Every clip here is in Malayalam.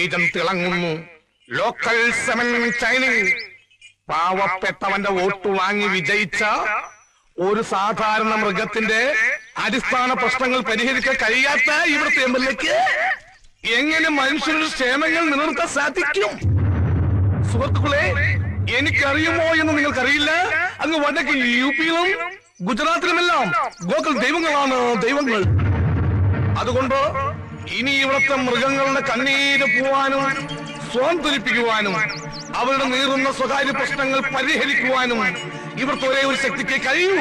തേജം തിളങ്ങുന്നു ലോക്കൽ സെവൻ ഷൈനിങ് പാവപ്പെട്ടവന്റെ വോട്ട് വാങ്ങി വിജയിച്ച ഒരു സാധാരണ മൃഗത്തിന്റെ അടിസ്ഥാന പ്രശ്നങ്ങൾ പരിഹരിക്കാൻ കഴിയാത്ത ഇവിടുത്തെ എം എൽ എക്ക് എങ്ങനെ മനുഷ്യരുടെ ക്ഷേമങ്ങൾ നിലനിർത്താൻ സാധിക്കും സുഹൃത്തുക്കളെ എനിക്കറിയുമോ എന്ന് നിങ്ങൾക്കറിയില്ല അങ്ങ് വടക്ക് യു പിയിലും ഗുജറാത്തിലുമെല്ലാം ഗോകുൽ ദൈവങ്ങളാണ് ദൈവങ്ങൾ അതുകൊണ്ട് ഇനി ഇവിടുത്തെ മൃഗങ്ങളുടെ കണ്ണീര് പോവാനും സ്വയം തുലിപ്പിക്കുവാനും അവരുടെ നീറുന്ന സ്വകാര്യ പ്രശ്നങ്ങൾ പരിഹരിക്കുവാനും ഇവിടുത്തെ ഒരേ ഒരു ശക്തിക്ക് കഴിയൂ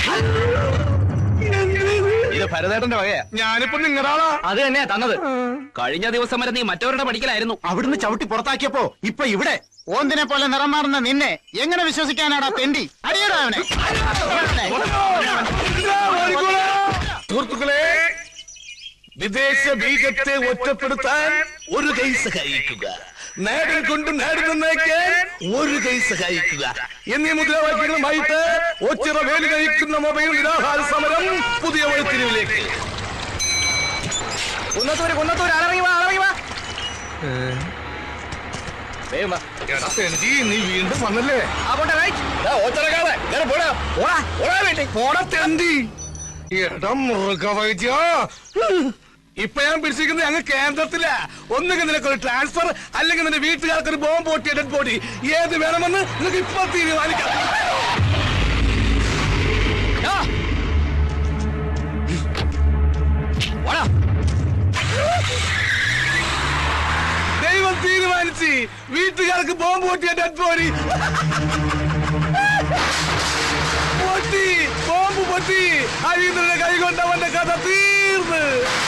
ഇത് ഭരതേട്ടന്റെ വകയാ ഞാനിപ്പോ നിങ്ങളാളാ അത് തന്നെയാ തന്നത് കഴിഞ്ഞ ദിവസം വരെ നീ മറ്റവരുടെ പഠിക്കലായിരുന്നു അവിടുന്ന് ചവിട്ടി പുറത്താക്കിയപ്പോ ഇപ്പൊ ഇവിടെ ഓന്തിനെ പോലെ നിറം മാറുന്ന നിന്നെ എങ്ങനെ വിശ്വസിക്കാനാടാ തെണ്ടി അടിയടാ അവനെ സുഹൃത്തുക്കളെ വിദേശ ബീജത്തെ ഒറ്റപ്പെടുത്താൻ ഒരു കൈ സഹായിക്കുക നാടിൽ കൊണ്ട് നാട് നന്നാക്കാൻ ഒരു കൈ സഹായിക്കുക എന്നീ മുദ്രാവാക്യങ്ങളുമായിട്ട് ഒച്ചിറ വേലി കഴിക്കുന്ന മൊബൈൽ നിരാഹാര സമരം പുതിയ വഴിത്തിരിവിലേക്ക് കുന്നത്തൂര് കുന്നത്തൂര് അലറങ്ങി വാ അലറങ്ങി വാ വേഗം വാ. എടാ തെണ്ടി, നീ വീണ്ടും വന്നല്ലേ ആ പോട്ടെ, right. ദാ, ഓച്ചിറക്കാതെ. കേറ്, പോടാ. പോടാ, പോടാ വീട്ടിൽ. പോടാ തെണ്ടി എടാ മൃഗവൈദ്യ ഇപ്പൊ ഞാൻ പിടിച്ചിരിക്കുന്നത് അങ്ങ് കേന്ദ്രത്തില ഒന്നുകിൽ നിനക്കൊരു ട്രാൻസ്ഫർ അല്ലെങ്കിൽ നിന്റെ വീട്ടുകാർക്ക് ഒരു ബോംബ് പൊട്ടിയ ഡെഡ് ബോഡി ഏത് വേണമെന്ന് നിനക്ക് ഇപ്പൊ തീരുമാനിക്കാം ആ. പോടാ. ദൈവം തീരുമാനിച്ച് വീട്ടുകാർക്ക് ബോംബ് പൊട്ടിയ ഡെഡ് ബോഡി പൊട്ടി ബോംബ് പൊട്ടി ഹരീന്ദ്രന്റെ കൈ കൊണ്ടവന്റെ കഥ തീർന്ന്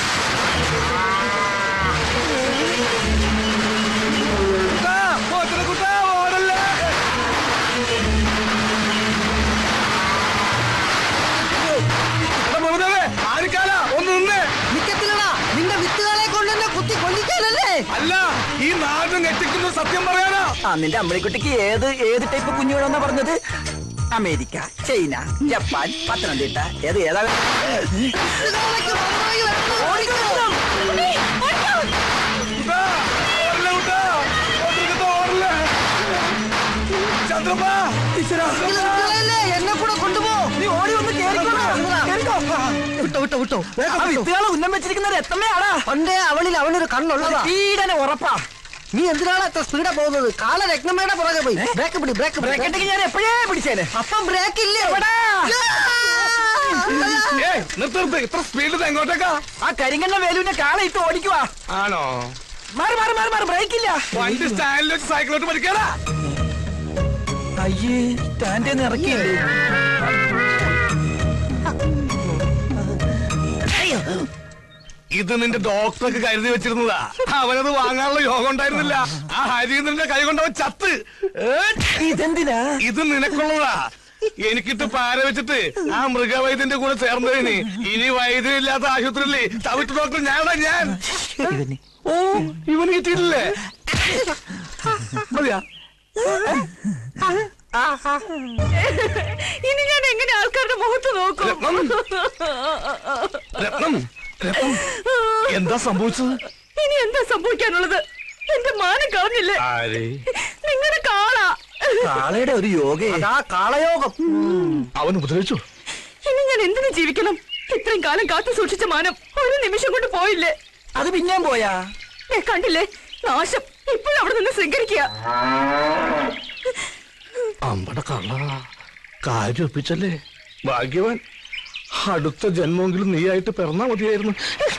കുട്ടാ, പോത്തിനെ കുട്ടാ, ഓടല്ലേ എടാ മമതവേ, ആരിക്കാല ഒന്ന് നിന്നേ നിക്കത്തില്ലടാ നിന്റെ വിത്തുകളെ കൊണ്ട് എന്നെ കുത്തി കൊല്ലിക്കാനല്ലേ അല്ല ഈ നാട് ഞെട്ടിക്കുന്ന സത്യം പറയാനാ ആ നിന്റെ അമ്മളിക്കുട്ടിക്ക് ഏത് ഏത് ടൈപ്പ് കുഞ്ഞുങ്ങളെന്നാ പറഞ്ഞത് അമേരിക്ക ചൈന ജപ്പാൻ പത്തനംതിട്ട ഏത് ഏതാ കുട്ടാ, ഓടല്ലേ കുട്ടാ, പോത്തിനെ ഓടല്ലേ ചന്ദ്രപ്പാ എന്നെ കൂടെ കൊണ്ടുപോ നീ ഓടി ഒന്ന് വിട്ടോ വിട്ടോ വിട്ടോ വിത്തുകളെ ഉന്നം വെച്ചിരിക്കുന്നത് എത്തമ്മയാടാ പണ്ടേ അവളിൽ അവനൊരു കണ്ണുള്ളതാ സ്പീഡനെ ഉറപ്പാ നീ എന്തിനാണ് എത്ര സ്പീഡാ പോകുന്നത് കാല രത്നമ്മയുടെ പുറകെ പോയി ബ്രേക്ക് പിടി ബ്രേക്ക് ബ്രേക്ക് ഉണ്ടെങ്കിൽ ഞാൻ എപ്പോഴേ പിടിച്ചേനെ അപ്പം ബ്രേക്ക് ഇല്ലേ ഏയ് നിർത്ത് നിർത്ത് ഇത്ര സ്പീഡിൽ എങ്ങോട്ടേക്കാ ആ കരിങ്കണ്ണ വേലുവിന്റെ കാള ഇട്ട് ഓടിക്കുവാ ആണോ മാറി മാറി മാറി മാറി ബ്രേക്ക് ഇല്ല വണ്ടി സ്റ്റാൻഡിൽ വെച്ച് സൈക്കിളോട്ട് പഠിക്കാടാ അയ്യേ സ്റ്റാൻഡിൽ ഇറക്കിയില്ലേ ഇത് നിന്റെ ഡോക്ടർക്ക് കരുതി വെച്ചിരുന്നതാ അവനത് വാങ്ങാനുള്ള യോഗം ഉണ്ടായിരുന്നില്ല ആ ഹരീന്ദ്രന്റെ കൈ കൊണ്ടവൻ ചത്ത് ഏ? ഇതെന്തിനാ ഇത് നിനക്കുള്ളതാ എനിക്കിട്ട് പാര വെച്ചിട്ട് ആ മൃഗവൈദ്യന്റെ കൂടെ ചേർന്നതിന് ഇനി വൈദ്യം ഇല്ലാത്ത ആശുപത്രിയില്ലേ തവിട്ട് ഡോക്ടർ ഞാനാ ഞാൻ ഓ ഇവന് കിട്ടിയിട്ടില്ലേ മതിയാ ഇനി ഞാൻ എങ്ങനെ ആൾക്കാരുടെ മുഖത്ത് നോക്കും രത്നം രത്നം രത്നം എന്താ സംഭവിച്ചത് ഇനി എന്താ സംഭവിക്കാനുള്ളത് എന്റെ മാനം കളഞ്ഞില്ലേ ആര് നിങ്ങളുടെ കാളാ കാളയുടെ ഒരു യോഗ ആ കാളയോഗം അവൻ ഉപദ്രവിച്ചു ഇനി ഞാൻ എന്തിനു ജീവിക്കണം ഇത്രയും കാലം കാത്തു സൂക്ഷിച്ച മാനം ഒരു നിമിഷം കൊണ്ട് പോയില്ലേ അത് പിന്നെയും പോയാ ദേ കണ്ടില്ലേ നാശം ഇപ്പോഴും അവിടെ നിന്ന് ശൃംഖരിക്കുക അമ്പട കള്ള കാര്യം ഒപ്പിച്ചല്ലേ ഭാഗ്യവാൻ അടുത്ത ജന്മമെങ്കിലും നീയായിട്ട് പിറന്നാ മതിയായിരുന്നു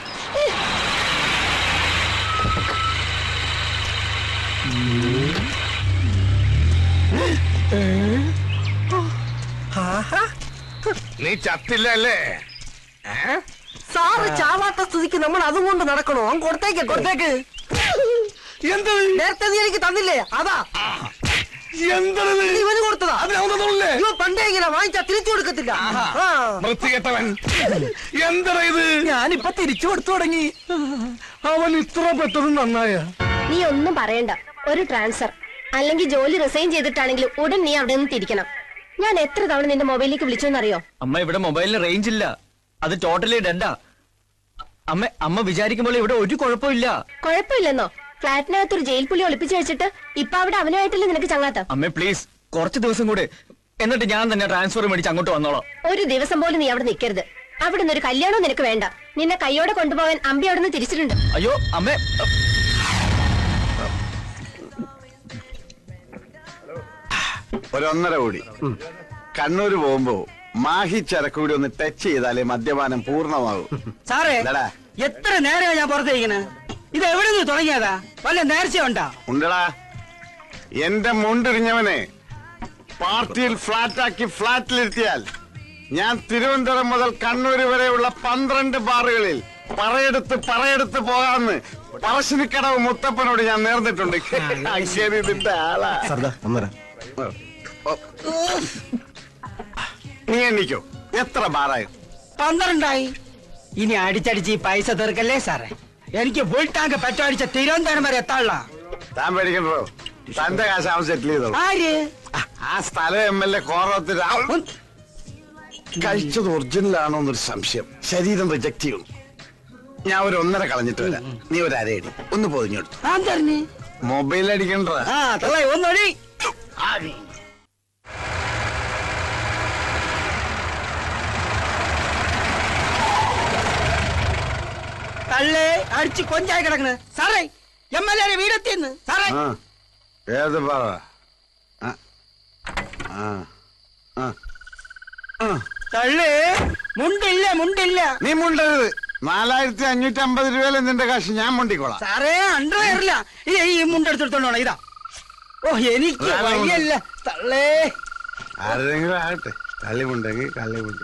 നീ ചത്തില്ല അല്ലേ സാറ് ചാവാത്ത സ്ഥിതിക്ക് നമ്മൾ അതും കൊണ്ട് നടക്കണോ അവൻ കൊടുത്തേക്ക് കൊടുത്തേക്ക് എന്താ നേരത്തെ നീ എനിക്ക് തന്നില്ലേ അതാ എന്താണ് ഇത് ഇവന് കൊടുത്തതാ അതിനവന്നല്ലേ ഇവ പണ്ടേ ഇങ്ങനെ വാങ്ങിച്ചാ തിരിച്ചു കൊടുക്കത്തില്ല ആ. വൃത്തികെട്ടവൻ എന്താ ഇത് ഞാനിപ്പൊ തിരിച്ചു കൊടുത്തു തുടങ്ങി അവൻ ഇത്ര പെട്ടതും നന്നായ നീ ഒന്നും പറയണ്ട ഒരു ട്രാൻസ്ഫർ അല്ലെങ്കിൽ ജോലി റിസൈൻ ചെയ്തിട്ടാണെങ്കിലും ഉടൻ നീ അവിടെ നിന്ന് തിരിക്കണം ഞാൻ എത്ര തവണ നിന്റെ മൊബൈലിലേക്ക് വിളിച്ചോന്നറിയോ അമ്മ ഇവിടെ മൊബൈലിന് റേഞ്ച് ഇല്ല അത് ടോട്ടലി ഡെഡാ അമ്മ അമ്മ വിചാരിക്കുമ്പോൾ ഇവിടെ ഒരു കുഴപ്പമില്ല കുഴപ്പമില്ലെന്നോ ഫ്ലാറ്റിനകത്ത് ഒരു ജയിൽ പുള്ളി ഒളിപ്പിച്ചു വെച്ചിട്ട് ഇപ്പൊ അവിടെ അവനുമായിട്ടല്ലേ നിനക്ക് ചങ്ങാത്തം അമ്മേ പ്ലീസ് കുറച്ച് ദിവസം കൂടെ എന്നിട്ട് ഞാൻ തന്നെ ട്രാൻസ്ഫർ മേടിച്ച് അങ്ങോട്ട് വന്നോളാം ഒരു ദിവസം പോലും നീ അവിടെ നിൽക്കരുത് അവിടെ നിന്ന് ഒരു കല്യാണം നിനക്ക് വേണ്ട നിന്നെ കൈയോടെ കൊണ്ടുപോകാൻ അമ്പി അവിടെ നിന്ന് തിരിച്ചിട്ടുണ്ട് അയ്യോ അമ്മേ ഒരൊന്നര കോടി കണ്ണൂര് പോകുമ്പോ മാഹി ചരക്കൂടി ഒന്ന് ടച്ച് ചെയ്താലേ മദ്യപാനം പൂർണ്ണമാകും സാറേ എന്താടാ? എത്ര നേരമാ ഞാൻ പുറത്തേക്കണ് ഇത് എവിടെ നിന്ന് തുടങ്ങിയതാ വല്ല നേർച്ച ഉണ്ടാ ഉണ്ടടാ എന്റെ മുണ്ടിരിഞ്ഞവനെ പാർട്ടിയിൽ ഫ്ലാറ്റാക്കി ഫ്ലാറ്റിലിരുത്തിയാൽ ഞാൻ തിരുവനന്തപുരം മുതൽ കണ്ണൂര് വരെയുള്ള പന്ത്രണ്ട് ബാറുകളിൽ പറയെടുത്ത് പറയെടുത്ത് പോകാമെന്ന് പറശ്ശിനിക്കടവ് മുത്തപ്പനോട് ഞാൻ നേർന്നിട്ടുണ്ട് ശരി ഇതിന്റെ ആളാ ഓ. നീ എണ്ണിക്കോ എത്ര ബാറായി പന്ത്രണ്ടായി ഇനി അടിച്ചടിച്ച് ഈ പൈസ തീർക്കല്ലേ സാറേ എനിക്ക് ഫുൾ ടാങ്ക് പെട്രോടിച്ച തിരുവനന്തപുരം വരെ എത്താനുള്ള താൻ പേടിക്കണ്ടോ തന്റെ കാശ് അവൻ സെറ്റിൽ ചെയ്തോ ആര് ആ സ്ഥലം എം എൽ എ കോറത്തിൽ കഴിച്ചത് ഒറിജിനൽ ആണോ എന്നൊരു സംശയം ശരീരം റിജക്ട് ചെയ്യും ഞാൻ ഒരു ഒന്നര കളഞ്ഞിട്ട് വരാം നീ ഒരു അരയടി ഒന്ന് പൊതിഞ്ഞെടുത്തു ഞാൻ തരണേ മൊബൈൽ അടിക്കണ്ട ആ തള്ളേ ഒന്നൊടി തള്ളേ അടിച്ച് കൊഞ്ചായി കിടക്കണ് സാറേ എം എൽ എ വീടെത്തിന്ന് സാറേ ആ ഏത് പറ ആ ആ ആ ആ. തള്ളേ മുണ്ടില്ല മുണ്ടില്ല നീ മുണ്ടരുത് നാലായിരത്തി അഞ്ഞൂറ്റി അമ്പത് രൂപയിലെ നിന്റെ കാശ് ഞാൻ മുണ്ടിക്കോളാം സാറേ അണ്ടർവെയറില്ല ഈ ഈ മുണ്ടെടുത്തോണ്ടോ ഇതാ ഓ എനിക്ക് വേറെ മുണ്ട്. വയ്യല്ല തള്ളേ ആരെങ്കിലും ആകട്ടെ കള്ളിമുണ്ടെങ്കിൽ കള്ളിമുണ്ട്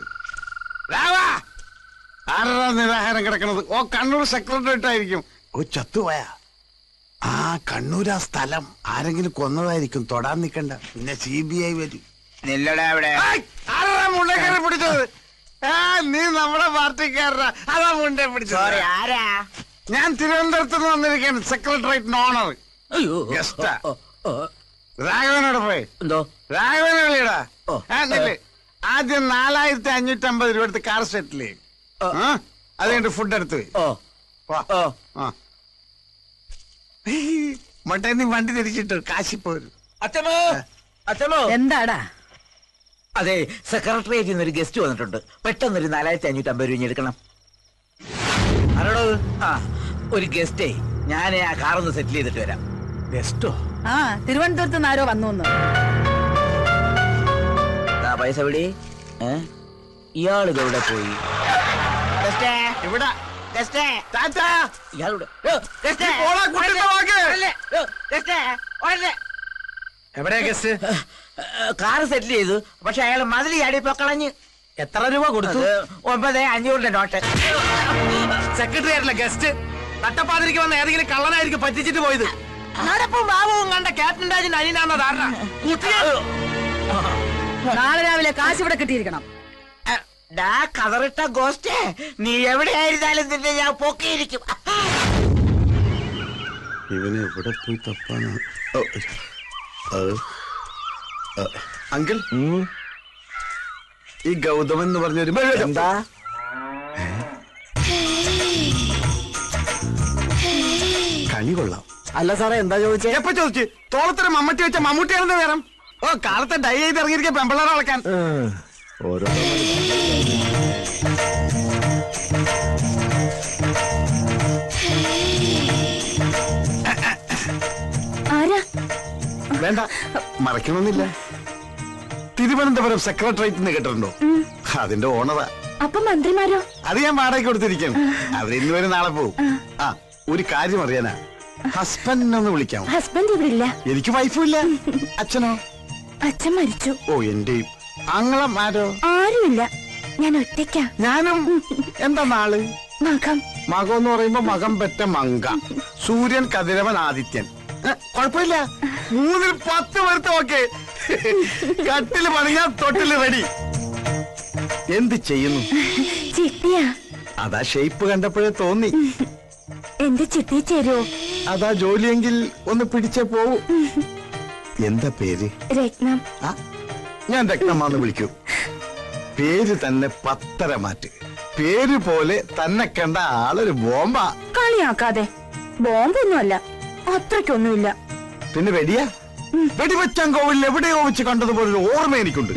ആരാ നിരാഹാരം കിടക്കണത് ഓ കണ്ണൂർ സെക്രട്ടേറിയറ്റ് ആയിരിക്കും ഓ ചത്തുപോയാ ആ കണ്ണൂർ ആ സ്ഥലം ആരെങ്കിലും കൊന്നതായിരിക്കും തൊടാൻ നിക്കണ്ട പിന്നെ സി ബി ഐ വരും ആരാ മുണ്ടേ കയറി പിടിച്ചത് ആ നീ നമ്മുടെ പാർട്ടിക്കാരനാ അതാ മുണ്ടേ പിടിച്ചത് ആരാ ഞാൻ തിരുവനന്തപുരത്ത് നിന്ന് വന്നിരിക്കുകയാണ് സെക്രട്ടേറിയറ്റ് ഓണർ അയ്യോ ഗസ്റ്റാ രാഘവനോട് പോയി എന്തോ രാഘവനെ വിളിയടാ ഓ. ആ, നില്ല്. ആദ്യം നാലായിരത്തി അഞ്ഞൂറ്റി അമ്പത് രൂപ എടുത്ത് കാർ സെറ്റിൽ ചെയ്യും ഓ. ആ? അത് കഴിഞ്ഞിട്ട് ഫുഡ് എടുത്ത് പോയി ഓ വാ. ഓ ആ. മട്ടേ നീ വണ്ടി തിരിച്ചിട്ട് കാശി പോരും അച്ഛമോ അച്ഛമോ എന്താടാ അതെ സെക്രട്ടേറിയറ്റിൽ നിന്ന് ഒരു ഗസ്റ്റ് വന്നിട്ടുണ്ട് പെട്ടെന്നൊരു നാലായിരത്തി അഞ്ഞൂറ്റി അമ്പത് രൂപ എടുക്കണം ആരോടോ ആ ഒരു ഗസ്റ്റേ ഞാൻ ആ കാറൊന്ന് സെറ്റിൽ ചെയ്തിട്ട് വരാം ഗസ്റ്റോ ആ തിരുവനന്തപുരത്ത് നിന്ന് ആരോ വന്നു എന്ന്. ആ പൈസ വിടി ഏ ഇയാളിത് എവിടെ പോയി ഗസ്റ്റേ ഇവിടെ ഗസ്റ്റേ ടാറ്റാ. ഇയാളുടെ ഓ, ഗസ്റ്റേ നീ പോടാ, കുട്ടിയുടെ വാക്ക്. ഓടല്ലേ, ഓ, ഗസ്റ്റേ ഓടല്ലേ എവിടെയാ ഗസ്റ്റ് കാർ സെറ്റിൽ ചെയ്തു പക്ഷെ അയാൾ മതിൽ ചാടിയപ്പോ കളഞ്ഞ് എത്ര രൂപ കൊടുത്തു അത് ഒമ്പത് അഞ്ഞൂറിന്റെ നോട്ട് സെക്രട്ടറി ആയിട്ടില്ല ഗസ്റ്റ് തട്ടപ്പാതിരിക്ക് വന്ന ഏതെങ്കിലും കള്ളനായിരിക്കും പറ്റിച്ചിട്ട് പോയത് നടപ്പും ബാബുവും കണ്ട ക്യാപ്റ്റൻ രാജിന്റെ അനിയനാന്ന ധാരണ നാളെ രാവിലെ കാശ് ഇവിടെ കിട്ടിയിരിക്കണം ഡാ കതറിട്ട ഗോസ്റ്റേ നീ എവിടെയായിരുന്നാലും നിന്നെ ഞാൻ പൊക്കിയിരിക്കും ഇവനെ എവിടെ പോയി തപ്പാണ് ഓ, അത്, ആ, അങ്കിൾ ഈ ഗൗതമൻ എന്ന് പറഞ്ഞൊരു എന്താ കണി കൊള്ളാം അല്ല സാറേ എന്താ ചോദിച്ചേ എപ്പോ ചോദിച്ചു തോളത്തൊരു മമ്മട്ടി വെച്ച മമ്മൂട്ടിയാണെന്ന് നേരം ഓ കാലത്തെ ഡൈ ചെയ്ത് ഇറങ്ങിയിരിക്കുക പെമ്പിള്ളേരെ അളക്കാൻ ഓരോ ആരാ വേണ്ട മറക്കണമെന്നില്ല തിരുവനന്തപുരം സെക്രട്ടേറിയറ്റ് നിന്ന് കേട്ടിട്ടുണ്ടോ അതിന്റെ ഓണറാ അപ്പൊ മന്ത്രിമാരോ അത് ഞാൻ വാടകയ്ക്ക് കൊടുത്തിരിക്കണം അവർ ഇന്ന് വരെ നാളെ പോകും ആ ഒരു കാര്യം അറിയാനാ ഹസ്ബൻഡിനെ ഒന്ന് വിളിക്കാമോ ഹസ്ബൻഡ് ഇവിടെ ഇല്ല എനിക്ക് വൈഫും ഇല്ല അച്ഛനോ അച്ഛൻ മരിച്ചു ഓ എന്റെയും അങ്ങളും ആരോ ആരുമില്ല ഞാൻ ഒറ്റയ്ക്കാ ഞാനും എന്താ നാള് മകം മകം എന്ന് പറയുമ്പോ മകം പെറ്റ മങ്ക സൂര്യൻ കതിരവൻ ആദിത്യൻ ഏ, കുഴപ്പമില്ല മൂന്നിൽ പത്ത് പേർത്ത് ഓക്കെ കട്ടില് പണിയാൻ തൊട്ടില് റെഡി എന്ത് ചെയ്യുന്നു ചിട്ടിയാ അതാ ഷേപ്പ് കണ്ടപ്പോഴേ തോന്നി എന്റെ ചിട്ടി ചേരുവോ അതാ ജോലിയെങ്കിൽ ഒന്ന് പിടിച്ചേ പോവൂ എന്താ പേര് രത്നം ആ ഞാൻ രക്തമാന്ന് വിളിക്കൂ പേര് തന്നെ പത്തര മാറ്റ് പേര് പോലെ തന്നെ കണ്ട ആളൊരു ബോംബാ കളിയാക്കാതെ ബോംബൊന്നുമല്ല അത്രയ്ക്കൊന്നുമില്ല പിന്നെ വെടിയാ വെടിവെച്ചാൻ കോവിലിൽ എവിടെയോ വെച്ച് കണ്ടതുപോലെ ഒരു ഓർമ്മ എനിക്കുണ്ട്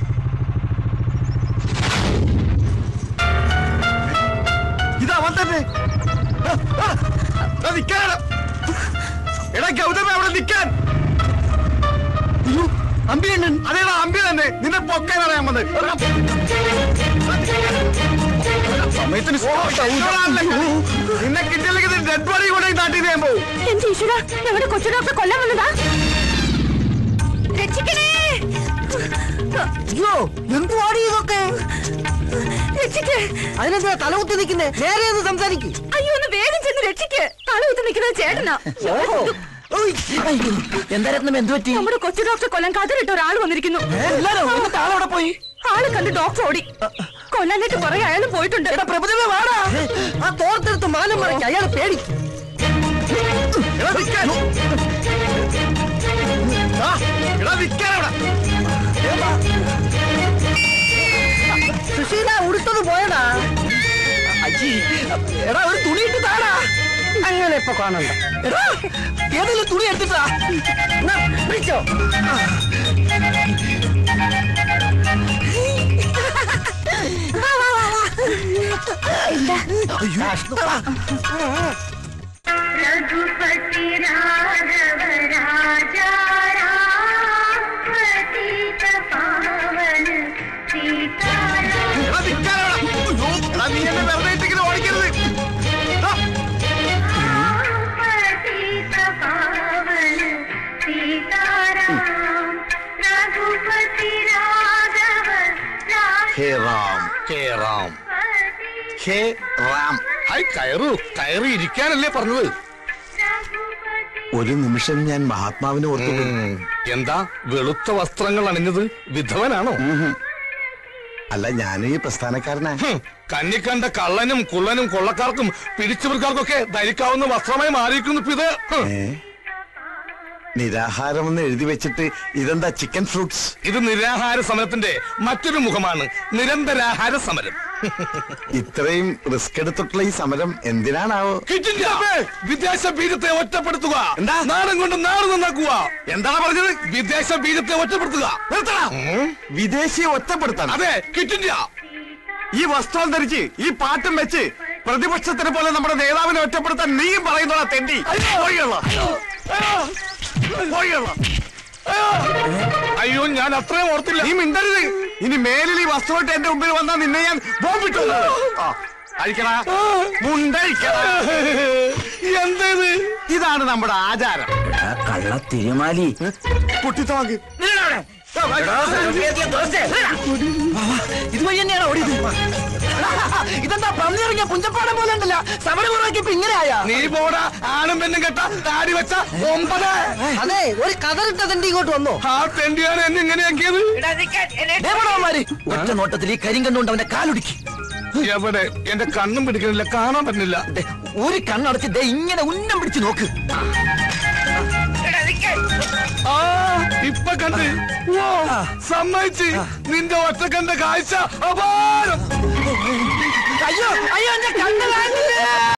ഇത് അവൻ തന്നെ ആ, ആ, ആ, നിക്കാനാണ്. എടാ ഗൗതമ അവിടെ നിൽക്കാൻ അമ്പിയണ്ണൻ അതേടാ അമ്പി തന്നെ നിന്നെ പൊക്കാൻ അറിയാൻ വന്നത് സമയത്തിന് നിന്നെ കിട്ടിയില്ലെങ്കിൽ ഡെഡ് ബോഡി കൊണ്ട് നാട്ടിൽ ഞാൻ പോകും എന്റെ ഈശ്വര ഞങ്ങളുടെ കൊച്ചു ഡോക്ടർ കൊല്ലാൻ വന്നതാ രക്ഷിക്കണേ അയ്യോ എന്തുവാടി ഇതൊക്കെ രക്ഷിക്ക് അതിനെന്താ തലകുത്തി നിൽക്കുന്നേ നേരെ ഒന്ന് സംസാരിക്കും അയ്യോ ഒന്ന് വേഗം ചെന്ന് രക്ഷിക്ക് തലകുത്തി നിൽക്കുന്നത് ചേട്ടനാ എന്താ രത്നം എന്ത് പറ്റി നമ്മുടെ കൊച്ചു ഡോക്ടർ കൊല്ലാൻ കതിരിട്ട ഒരാൾ വന്നിരിക്കുന്നു എല്ലാരും ആളവിടെ പോയി ആള് കണ്ട് ഡോക്ടർ ഓടി കൊല്ലാനായിട്ട് കുറെ അയാൾ പോയിട്ടുണ്ട് പ്രഭുദേവ വാടാ ആ തോർത്തെടുത്ത് മാനം മറയ്ക്ക് അയാൾ പേടി എടാ നിക്കാൻ. ആ, എടാ നിക്കാൻ അവിടെ. സുശീല ഉടുത്തത് പോയടാ അജി എടാ ഒരു തുണി ഇട്ട് താടാ അങ്ങനെ ഇപ്പൊ കാണണ്ട എടാ ഏതെങ്കിലും തുണി എടുത്തിട്ടാ എന്നാ, പിടിച്ചോ വാ, വാ, വാ, വാ. അയ്യോ, रघुपति राघव राजा राम पतित पावन सीताराम എടാ നിക്കാൻ അവിടെ. അയ്യോ, എടാ നീ എന്നെ വെറുതെ ഇട്ടിങ്ങനെ ഓടിക്കരുത് ആ, पतित पावन सीताराम रघुपति राघव ഹേ राजा റാം ഹേ റാം ഹേ റാം ഹായ് കയറു കയറി ഇരിക്കാനല്ലേ പറഞ്ഞത് ഒരു നിമിഷം ഞാൻ മഹാത്മാവിനെ ഓർത്തു ഉം, എന്താ വെളുത്ത വസ്ത്രങ്ങൾ അണിഞ്ഞത് വിധവനാണോ അല്ല ഞാനും ഈ പ്രസ്ഥാനക്കാരനാ ഹും, കണ്ണിക്കണ്ട കള്ളനും കുള്ളനും കൊള്ളക്കാർക്കും പിടിച്ചവർക്കാർക്കൊക്കെ ധരിക്കാവുന്ന വസ്ത്രമായി മാറിയിരിക്കുന്നു ഇപ്പൊ ഇത് ഹും. ഏ നിരാഹാരം എന്ന് എഴുതി വെച്ചിട്ട് ഇതെന്താ ചിക്കൻ ഫ്രൂട്ട്സ് ഇത് നിരാഹാര സമരത്തിന്റെ മറ്റൊരു മുഖമാണ് നിരന്തരാഹാര സമരം ഇത്രയും റിസ്ക് എടുത്തിട്ടുള്ള ഈ സമരം എന്തിനാണാവോ കിറ്റിന്റെ വിദേശ ബീജത്തെ ഒറ്റപ്പെടുത്തുക എന്താ നാടും കൊണ്ട് നാട് നന്നാക്കുക എന്താണ് പറഞ്ഞത് വിദേശ ബീജത്തെ ഒറ്റപ്പെടുത്തുക നിർത്തണം വിദേശിയെ ഒറ്റപ്പെടുത്താൻ അതെ കിറ്റിന്ത്യ ഈ വസ്ത്രം ധരിച്ച് ഈ പാട്ടും വെച്ച് പ്രതിപക്ഷത്തിനെ പോലെ നമ്മുടെ നേതാവിനെ ഒറ്റപ്പെടുത്താൻ നീയും പറയുന്നോളാ തെണ്ടി പോയിള്ള പോയിള്ള അയ്യോ ഞാൻ അത്രയും ഓർത്തില്ല നീ മിണ്ടരുത് ഇനി മേലിൽ ഈ വസ്ത്രമായിട്ട് എന്റെ മുമ്പിൽ വന്നാൽ നിന്നെ ഞാൻ ബോംബിട്ടു ആ, അഴിക്കടാ മുണ്ടഴിക്കടാ എന്തേത് ഇതാണ് നമ്മുടെ ആചാരം കള്ള തിരുമാലി പൊട്ടിത്താങ്ക് ഇതുവഴി തന്നെയാണ് ഓടിയത് ഇതെന്താ പന്നിറങ്ങിയ പുഞ്ചപ്പാടം പോലെ ഉണ്ടല്ല സമരം കുറവാക്കിയപ്പോ ഇങ്ങനെ ആയാ നീ പോടാ ആണും പെണ്ണും കെട്ട താടി വെച്ച ഒമ്പത് അതെ ഒരു കതറിട്ട തണ്ടി ഇങ്ങോട്ട് വന്നോ ആ തെണ്ടിയാണ് എന്നെ ഇങ്ങനെയാക്കിയത് ദേവണവന്മാര് ഒറ്റ നോട്ടത്തിൽ ഈ കരിങ്കണ്ണുകൊണ്ട് അവന്റെ കാലൊടുക്കി എവിടെ എന്റെ കണ്ണും പിടിക്കണില്ല കാണാൻ പറ്റുന്നില്ല ദേ, ഒരു കണ്ണടച്ച് ദേ ഇങ്ങനെ ഉന്നം പിടിച്ച് നോക്ക് ആ ഇപ്പൊ കണ്ട് ഓ സമ്മതിച്ച് നിന്റെ ഒറ്റ കണ്ട കാഴ്ച അപാരം അയ്യോ അയ്യോ എന്റെ കണ്ണ് കാണില്ല